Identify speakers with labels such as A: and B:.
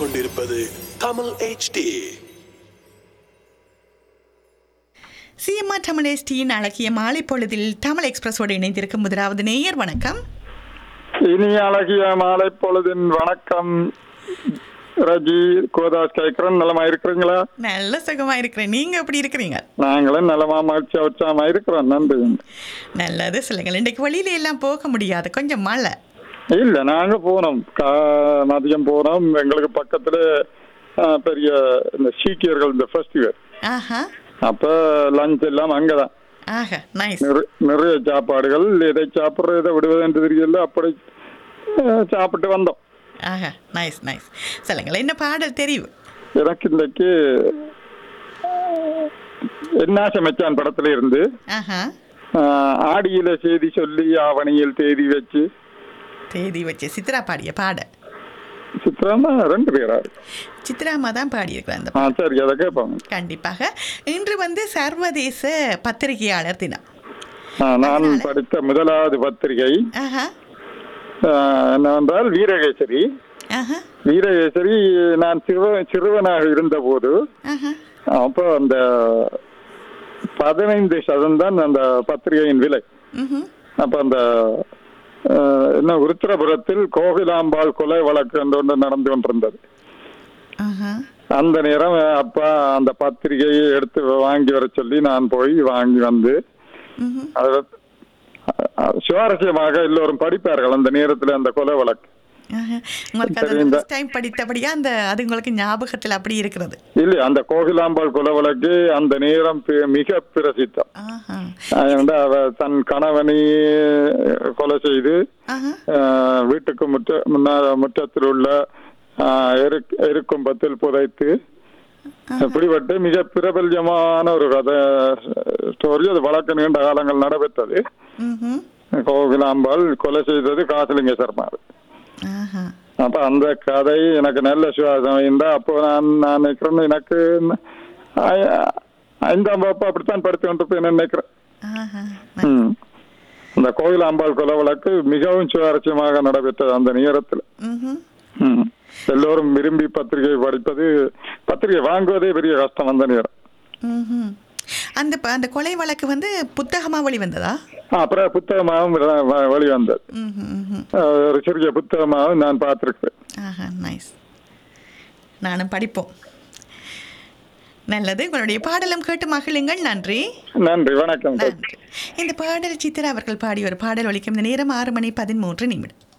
A: கேட்டுக்கொண்டிருப்பது Tamil HD
B: CMR Tamil எஸ்டியின் அழகிய மாலை பொழுதில் தமிழ் எக்ஸ்பிரஸோடு இணைந்திருக்கும் முதலாவது நேயர் வணக்கம்
C: இனிய அழகிய மாலை பொழுதின் வணக்கம் ரஜி கோதாஸ் கேட்கிறேன் நலமா இருக்கிறீங்களா
B: நல்ல சுகமா இருக்கிறேன் நீங்க எப்படி இருக்கிறீங்க
C: நாங்களும் நலமா மகிழ்ச்சி உற்சாகமா இருக்கிறோம் நன்றி
B: நல்லது சொல்லுங்கள் இன்றைக்கு வெளியில எல்லாம் போக முடியாது கொஞ்சம் மழை
C: இல்ல நாங்க போனோம் கா- மதியம் போனோம் எங்களுக்கு பக்கத்துல ஆ, பெரிய இந்த சீக்கியர்கள் இந்த ஃபெஸ்டிவல்
B: ஆஹா
C: அப்ப லஞ்ச் எல்லாம் அங்கதான்
B: ஆஹா நைஸ்
C: நிறை- நிறைய சாப்பாடுகள் எதை சாப்பிடுற எதை விடுவது என்று தெரியல அப்படி ஆ, சாப்பிட்டு வந்தோம்
B: ஆஹா நைஸ் நைஸ் சொல்லுங்கள் என்ன பாடல் தெரியும்
C: எனக்கு இன்றைக்கு என்னாச மச்சான் படத்துல இருந்து
B: ஆஹா
C: ஆஹ் ஆடியில செய்தி சொல்லி ஆவணியில் தேதி வச்சு
B: தேதி வச்சு சித்ரா பாடிய பாடல்
C: சித்திரமா ரெண்டு பேரா இருக்கு
B: சித்ராமா தான் பாடியிருக்கிறேன் அந்த
C: ஆ சரி அதை கேட்பாங்க
B: கண்டிப்பாக இன்று வந்து சர்வதேச பத்திரிகையாளர் தினம்
C: ஆ, நான் படித்த முதலாவது பத்திரிகை
B: ஆஹா
C: ஆஹ், என்னவென்றால் வீரகேசரி
B: ஆஹா
C: வீரகேசரி நான் சிறுவ சிறுவனாக இருந்தபோது
B: ஆஹா
C: அப்போ அந்த பதினைந்து சதம் தான் அந்த பத்திரிகையின் விலை
B: ம்
C: அப்ப அந்த ஆஹ், என்ன உருத்திரபுரத்தில் கோகிலாம்பாள் கொலை வழக்கு என்று ஒன்று நடந்து கொண்டிருந்தது
B: ஆஹா
C: அந்த நேரம் அப்பா அந்த பத்திரிகையை எடுத்து வாங்கி வர சொல்லி நான் போய் வாங்கி வந்து
B: ம்
C: அது அஹ், சுவாரஸ்யமாக எல்லோரும் படிப்பார்கள் அந்த நேரத்தில் அந்த கொலை வழக்கு
B: ஆஹா. உங்களுக்கு அது
C: சரி, இந்த-
B: ஃபர்ஸ்ட் டைம் படித்தபடியா அந்த அது உங்களுக்கு ஞாபகத்தில் அப்படி இருக்கிறது
C: இல்லை அந்த கோகிலாம்பாள் கொலை வழக்கு அந்த நேரம் பி- மிக பிரசித்தம்
B: ஆஹா
C: ஏனென்றா அவ தன் கணவனை கொலை செய்து
B: ஆஹா
C: அஹ், வீட்டுக்கு முற்ற முன்னா முற்றத்தில் உள்ள அஹ், எருக்- எருக்கும்பத்தில் புதைத்து பிடிபட்டு மிக பிரபல்யமான ஒரு கதை ஸ்டோரி அது வழக்கு நீண்ட காலங்கள் நடைபெற்றது
B: ம்ஹும்.
C: கோகிலாம்பாள் கொலை செய்தது காசலிங்க சர்மா
B: ஆஹா
C: அப்ப அந்த கதை எனக்கு நல்ல சுவாசம் இருந்தா அப்போ நான் நான் நினைக்கிறேன் எனக்கு ஐ- ஐந்தாம் வகுப்பு அப்படித்தான் படித்து கொண்டிருப்பேன் நினைக்கிறேன்
B: ஆஹா
C: ம். இந்த கோகிலாம்பாள் கொலை வழக்கு மிகவும் சுவாரஸ்யமாக நடைபெற்றது அந்த நேரத்தில்
B: ம்ஹும்.
C: ம். எல்லோரும் விரும்பி பத்திரிகை படிப்பது பத்திரிகை வாங்குவதே பெரிய கஷ்டம் அந்த நேரம்
B: ம்ஹும். அந்த ப- அந்த கொலை வழக்கு வந்து புத்தகமா வெளிவந்ததா
C: ஆ, அப்புறம் புத்தகமாகவும் வ- வ- வெளிவந்தது
B: ம்ஹும், ம்ஹும்.
C: அஹ், ஒரு சிறிய புத்தகமாகவும் நான் பார்த்திருக்கிறேன்
B: ஆஹா நைஸ் நானும் படிப்போம் நல்லது உங்களுடைய பாடலும் கேட்டு மகிழுங்கள் நன்றி
C: நன்றி வணக்கம்
B: நன்றி இந்த பாடல் சித்ரா அவர்கள் பாடிய ஒரு பாடல் ஒலிக்கும் இந்த நேரம் ஆறு மணி பதிமூன்று நிமிடம்